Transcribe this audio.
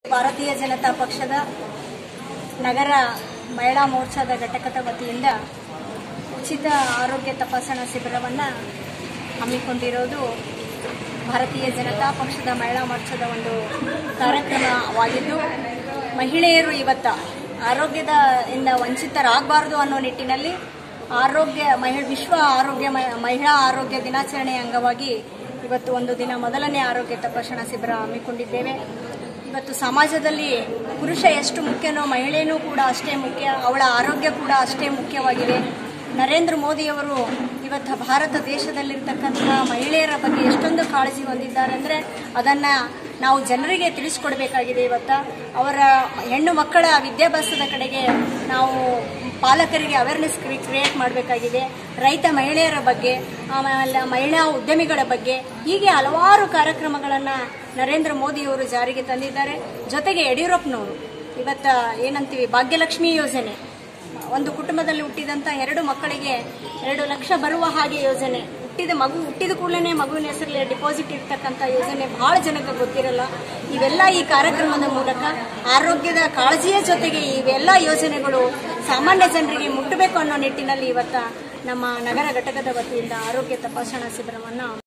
ಭಾರತೀಯ ಜನತಾ ಪಕ್ಷದ ನಗರ ಮಹಿಳಾ ಮೋರ್ಚಾದ ಘಟಕದ ವತಿಯಿಂದ ಉಚಿತ ಆರೋಗ್ಯ ತಪಾಸಣಾ ಶಿಬಿರವನ್ನು ಹಮ್ಮಿಕೊಂಡಿರೋದು ಭಾರತೀಯ ಜನತಾ ಪಕ್ಷದ ಮಹಿಳಾ ಮೋರ್ಚಾದ ಒಂದು ಕಾರ್ಯಕ್ರಮವಾಗಿದ್ದು ಮಹಿಳೆಯರು ಇವತ್ತ ಆರೋಗ್ಯದ ಇಂದ ವಂಚಿತರಾಗಬಾರದು ಅನ್ನೋ ನಿಟ್ಟಿನಲ್ಲಿ ಆರೋಗ್ಯ ಮಹಿ ವಿಶ್ವ ಆರೋಗ್ಯ ಮ- ಮಹಿಳಾ ಆರೋಗ್ಯ ದಿನಾಚರಣೆ ಅಂಗವಾಗಿ ಇವತ್ತು ಒಂದು ದಿನ ಮೊದಲನೇ ಆರೋಗ್ಯ ತಪಾಸಣಾ ಶಿಬಿರ ಹಮ್ಮಿಕೊಂಡಿದ್ದೇವೆ ಇವತ್ತು ಸಮಾಜದಲ್ಲಿ ಪುರುಷ ಎಷ್ಟು ಮುಖ್ಯನೋ ಮಹಿಳೆಯೂ ಕೂಡ ಅಷ್ಟೇ ಮುಖ್ಯ ಅವಳ ಆರೋಗ್ಯ ಕೂಡ ಅಷ್ಟೇ ಮುಖ್ಯವಾಗಿದೆ ನರೇಂದ್ರ ಮೋದಿಯವರು ಇವತ್ತು ಭಾರತ ದೇಶದಲ್ಲಿರ್ತಕ್ಕಂಥ ಮಹಿಳೆಯರ ಬಗ್ಗೆ ಎಷ್ಟೊಂದು ಕಾಳಜಿ ಹೊಂದಿದ್ದಾರೆ ಅಂದರೆ ಅದನ್ನು ನಾವು ಜನರಿಗೆ ತಿಳಿಸ್ಕೊಡ್ಬೇಕಾಗಿದೆ ಇವತ್ತು ಅವರ ಹೆಣ್ಣು ಮಕ್ಕಳ ವಿದ್ಯಾಭ್ಯಾಸದ ಕಡೆಗೆ ನಾವು ಪಾಲಕರಿಗೆ ಅವೇರ್ನೆಸ್ ಕ್ರಿಯೇಟ್ ಮಾಡಬೇಕಾಗಿದೆ ರೈತ ಮಹಿಳೆಯರ ಬಗ್ಗೆ ಆಮೇಲೆ ಮಹಿಳಾ ಉದ್ಯಮಿಗಳ ಬಗ್ಗೆ ಹೀಗೆ ಹಲವಾರು ಕಾರ್ಯಕ್ರಮಗಳನ್ನು ನರೇಂದ್ರ ಮೋದಿಯವರು ಜಾರಿಗೆ ತಂದಿದ್ದಾರೆ ಜೊತೆಗೆ ಯಡಿಯೂರಪ್ಪನವರು ಇವತ್ತ ಏನಂತೀವಿ ಭಾಗ್ಯಲಕ್ಷ್ಮಿ ಯೋಜನೆ ಒಂದು ಕುಟುಂಬದಲ್ಲಿ ಹುಟ್ಟಿದಂತ ಎರಡು ಮಕ್ಕಳಿಗೆ ಎರಡು ಲಕ್ಷ ಬರುವ ಹಾಗೆ ಯೋಜನೆ ಹುಟ್ಟಿದ ಮಗು ಹುಟ್ಟಿದ ಕೂಡಲೇ ಮಗುವಿನ ಹೆಸರಲ್ಲಿ ಡಿಪಾಸಿಟ್ ಇರ್ತಕ್ಕಂಥ ಯೋಜನೆ ಬಹಳ ಜನಕ್ಕೆ ಗೊತ್ತಿರಲ್ಲ ಇವೆಲ್ಲ ಈ ಕಾರ್ಯಕ್ರಮದ ಮೂಲಕ ಆರೋಗ್ಯದ ಕಾಳಜಿಯ ಜೊತೆಗೆ ಇವೆಲ್ಲ ಯೋಜನೆಗಳು ಸಾಮಾನ್ಯ ಜನರಿಗೆ ಮುಟ್ಟಬೇಕು ಅನ್ನೋ ನಿಟ್ಟಿನಲ್ಲಿ ಇವತ್ತ ನಮ್ಮ ನಗರ ಘಟಕದ ವತಿಯಿಂದ ಆರೋಗ್ಯ ತಪಾಸಣಾ ಶಿಬಿರವನ್ನು